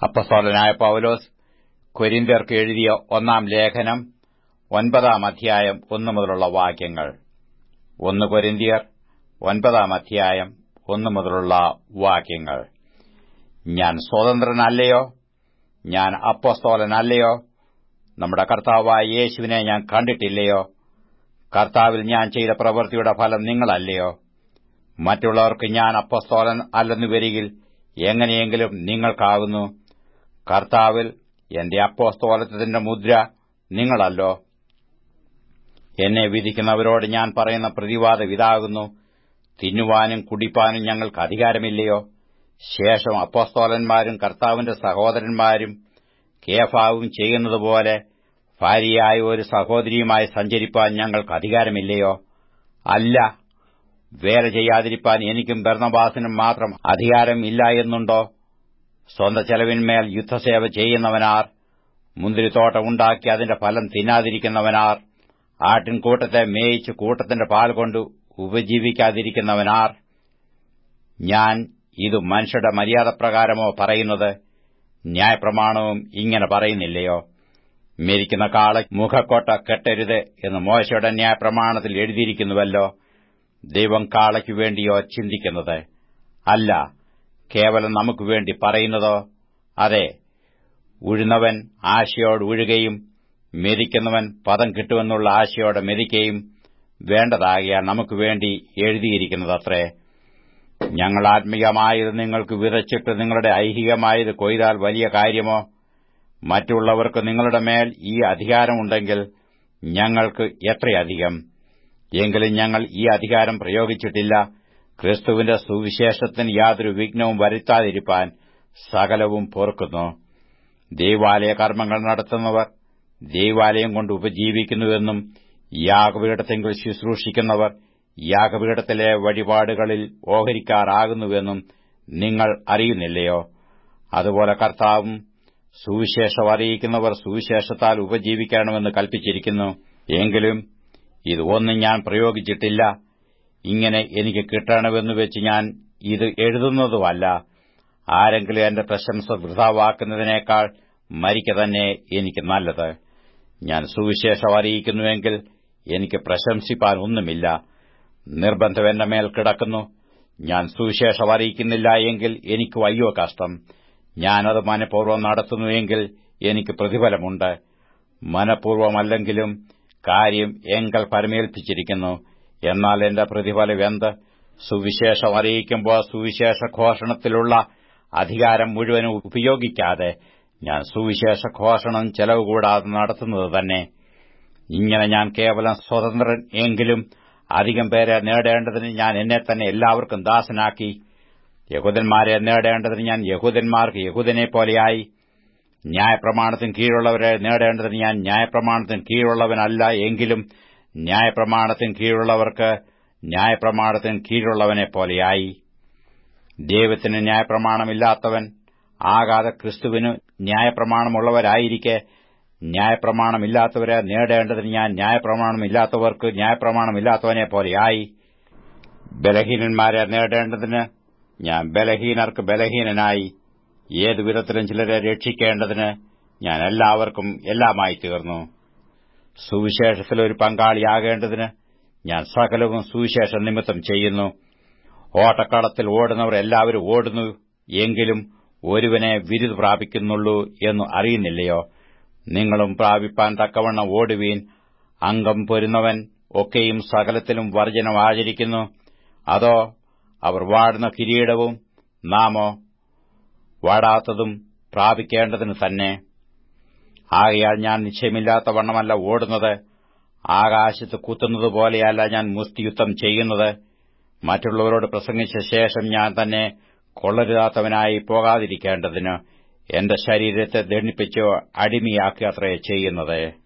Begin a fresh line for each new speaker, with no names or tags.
അപ്പസ്തോലനായ പൌലോസ് കൊരിന്ത്യർക്ക് എഴുതിയ ഒന്നാം ലേഖനം ഒൻപതാം അധ്യായം ഒന്നു മുതലുള്ള വാക്യങ്ങൾ ഒന്ന് കൊരിന്ത്യർ ഒൻപതാം അധ്യായം ഒന്നു മുതലുള്ള വാക്യങ്ങൾ ഞാൻ സ്വതന്ത്രനല്ലയോ ഞാൻ അപ്പസ്തോലനല്ലയോ നമ്മുടെ കർത്താവായ യേശുവിനെ ഞാൻ കണ്ടിട്ടില്ലയോ കർത്താവിൽ ഞാൻ ചെയ്ത പ്രവൃത്തിയുടെ ഫലം നിങ്ങളല്ലയോ മറ്റുള്ളവർക്ക് ഞാൻ അപ്പസ്തോലൻ അല്ലെന്നു വരികിൽ എങ്ങനെയെങ്കിലും നിങ്ങൾക്കാകുന്നു കർത്താവിൽ എന്റെ അപ്പോസ്തോലത്തിന്റെ മുദ്ര നിങ്ങളല്ലോ എന്നെ വിധിക്കുന്നവരോട് ഞാൻ പറയുന്ന പ്രതിവാദം ഇതാകുന്നു തിന്നുവാനും കുടിപ്പാനും ഞങ്ങൾക്ക് അധികാരമില്ലയോ ശേഷം അപ്പോസ്തോലന്മാരും കർത്താവിന്റെ സഹോദരന്മാരും കേഫാവും ചെയ്യുന്നതുപോലെ ഭാര്യയായ ഒരു സഹോദരിയുമായി സഞ്ചരിപ്പാൻ ഞങ്ങൾക്ക് അധികാരമില്ലയോ അല്ല വേല ചെയ്യാതിരിപ്പാൻ എനിക്കും ബർണബാസിനും മാത്രം അധികാരം ഇല്ല എന്നുണ്ടോ സ്വന്തം ചെലവിന്മേൽ യുദ്ധസേവ ചെയ്യുന്നവനാർ മുന്തിരിത്തോട്ടം ഉണ്ടാക്കി അതിന്റെ ഫലം തിന്നാതിരിക്കുന്നവനാർ ആട്ടിൻകൂട്ടത്തെ മേയിച്ച് കൂട്ടത്തിന്റെ പാൽ കൊണ്ട് ഉപജീവിക്കാതിരിക്കുന്നവനാർ ഞാൻ ഇത് മനുഷ്യരുടെ മര്യാദപ്രകാരമോ പറയുന്നത് ന്യായപ്രമാണവും ഇങ്ങനെ പറയുന്നില്ലയോ മരിക്കുന്ന കാള മുഖക്കോട്ട കെട്ടരുത് എന്ന് മോശയുടെ ന്യായപ്രമാണത്തിൽ എഴുതിയിരിക്കുന്നുവല്ലോ ദൈവം കാളയ്ക്കു വേണ്ടിയോ ചിന്തിക്കുന്നത് അല്ല കേവലം നമുക്ക് വേണ്ടി പറയുന്നതോ അതെ ഉഴുന്നവൻ ആശയോട് ഉഴുകയും മെതിക്കുന്നവൻ പദം കിട്ടുമെന്നുള്ള ആശയോടെ മെതിക്കുകയും വേണ്ടതാകിയാൽ നമുക്ക് വേണ്ടി എഴുതിയിരിക്കുന്നതത്രേ ഞങ്ങൾ ആത്മീയമായത് നിങ്ങൾക്ക് വിതച്ചിട്ട് നിങ്ങളുടെ ഐഹികമായത് കൊയ്താൽ വലിയ കാര്യമോ മറ്റുള്ളവർക്ക് നിങ്ങളുടെ മേൽ ഈ അധികാരമുണ്ടെങ്കിൽ ഞങ്ങൾക്ക് എത്രയധികം എങ്കിലും ഞങ്ങൾ ഈ അധികാരം പ്രയോഗിച്ചിട്ടില്ല ക്രിസ്തുവിന്റെ സുവിശേഷത്തിന് യാതൊരു വിഘ്നവും വരുത്താതിരിപ്പാൻ സകലവും പൊറുക്കുന്നു ദൈവാലയ കർമ്മങ്ങൾ നടത്തുന്നവർ ദൈവാലയം കൊണ്ട് ഉപജീവിക്കുന്നുവെന്നും യാഗപീഠത്തെങ്കിൽ ശുശ്രൂഷിക്കുന്നവർ യാഗപീഠത്തിലെ വഴിപാടുകളിൽ ഓഹരിക്കാറാകുന്നുവെന്നും നിങ്ങൾ അറിയുന്നില്ലയോ അതുപോലെ കർത്താവും സുവിശേഷം അറിയിക്കുന്നവർ സുവിശേഷത്താൽ ഉപജീവിക്കണമെന്ന് കൽപ്പിച്ചിരിക്കുന്നു എങ്കിലും ഇത് ഒന്നും ഞാൻ പ്രയോഗിച്ചിട്ടില്ല ഇങ്ങനെ എനിക്ക് കിട്ടണമെന്ന് വെച്ച് ഞാൻ ഇത് എഴുതുന്നതുമല്ല ആരെങ്കിലും എന്റെ പ്രശംസ വൃഥാവാക്കുന്നതിനേക്കാൾ മരിക്ക തന്നെ എനിക്ക് നല്ലത് ഞാൻ സുവിശേഷം അറിയിക്കുന്നുവെങ്കിൽ എനിക്ക് പ്രശംസിപ്പാൻ ഒന്നുമില്ല നിർബന്ധം എന്റെ മേൽ കിടക്കുന്നു ഞാൻ സുവിശേഷം അറിയിക്കുന്നില്ല എങ്കിൽ എനിക്ക് അയ്യോ കഷ്ടം ഞാനത് മനഃപൂർവ്വം നടത്തുന്നുവെങ്കിൽ എനിക്ക് പ്രതിഫലമുണ്ട് മനഃപൂർവ്വമല്ലെങ്കിലും കാര്യം എങ്കൽ പരമേൽപ്പിച്ചിരിക്കുന്നു എന്നാൽ എന്റെ പ്രതിഫലം എന്ത് സുവിശേഷം അറിയിക്കുമ്പോൾ സുവിശേഷ ഘോഷണത്തിലുള്ള അധികാരം മുഴുവനും ഉപയോഗിക്കാതെ ഞാൻ സുവിശേഷ ഘോഷണം ചെലവ് കൂടാതെ നടത്തുന്നത് തന്നെ ഇങ്ങനെ ഞാൻ കേവലം സ്വതന്ത്രൻ എങ്കിലും അധികം പേരെ നേടേണ്ടതിന് ഞാൻ എന്നെ തന്നെ എല്ലാവർക്കും ദാസനാക്കി യഹൂദന്മാരെ നേടേണ്ടതിന് ഞാൻ യഹൂദന്മാർക്ക് യഹൂദനെ പോലെയായി ന്യായപ്രമാണത്തിന് കീഴുള്ളവരെ നേടേണ്ടതിന് ഞാൻ ന്യായപ്രമാണത്തിന് കീഴുള്ളവനല്ല എങ്കിലും ന്യായപ്രമാണത്തിന് കീഴുള്ളവർക്ക് ന്യായപ്രമാണത്തിന് കീഴുള്ളവനെ പോലെയായി ദൈവത്തിന് ന്യായപ്രമാണമില്ലാത്തവൻ ആകാതെ ക്രിസ്തുവിന് ന്യായപ്രമാണമുള്ളവരായിരിക്കെ ന്യായപ്രമാണമില്ലാത്തവരെ നേടേണ്ടതിന് ഞാൻ ന്യായപ്രമാണമില്ലാത്തവർക്ക് ന്യായപ്രമാണമില്ലാത്തവനെ പോലെയായി ബലഹീനന്മാരെ നേടേണ്ടതിന് ഞാൻ ബലഹീനർക്ക് ബലഹീനനായി ഏതു വിധത്തിലും ചിലരെ രക്ഷിക്കേണ്ടതിന് ഞാൻ എല്ലാവർക്കും എല്ലാമായി തീർന്നു സുവിശേഷത്തിൽ ഒരു പങ്കാളിയാകേണ്ടതിന് ഞാൻ സകലവും സുവിശേഷ നിമിത്തം ചെയ്യുന്നു ഓട്ടക്കളത്തിൽ ഓടുന്നവർ എല്ലാവരും ഓടുന്നു എങ്കിലും ഒരുവനെ വിരുദ് പ്രാപിക്കുന്നുള്ളൂ എന്ന് അറിയുന്നില്ലയോ നിങ്ങളും പ്രാപിപ്പാൻ തക്കവണ്ണം ഓടുവീൻ അംഗം പൊരുന്നവൻ ഒക്കെയും സകലത്തിലും വർജനം ആചരിക്കുന്നു അതോ അവർ വാടുന്ന കിരീടവും നാമോ വാടാത്തതും പ്രാപിക്കേണ്ടതിന് തന്നെ ആകയാൽ ഞാൻ നിശ്ചയമില്ലാത്ത വണ്ണമല്ല ഓടുന്നത് ആകാശത്ത് കുത്തുന്നതുപോലെയല്ല ഞാൻ മുസ്തിയുദ്ധം ചെയ്യുന്നത് മറ്റുള്ളവരോട് പ്രസംഗിച്ച ശേഷം ഞാൻ തന്നെ കൊള്ളരുതാത്തവനായി പോകാതിരിക്കേണ്ടതിന് എന്റെ ശരീരത്തെ ദണ്ണിപ്പിച്ചോ അടിമയാക്കി അത്രേ ചെയ്യുന്നത്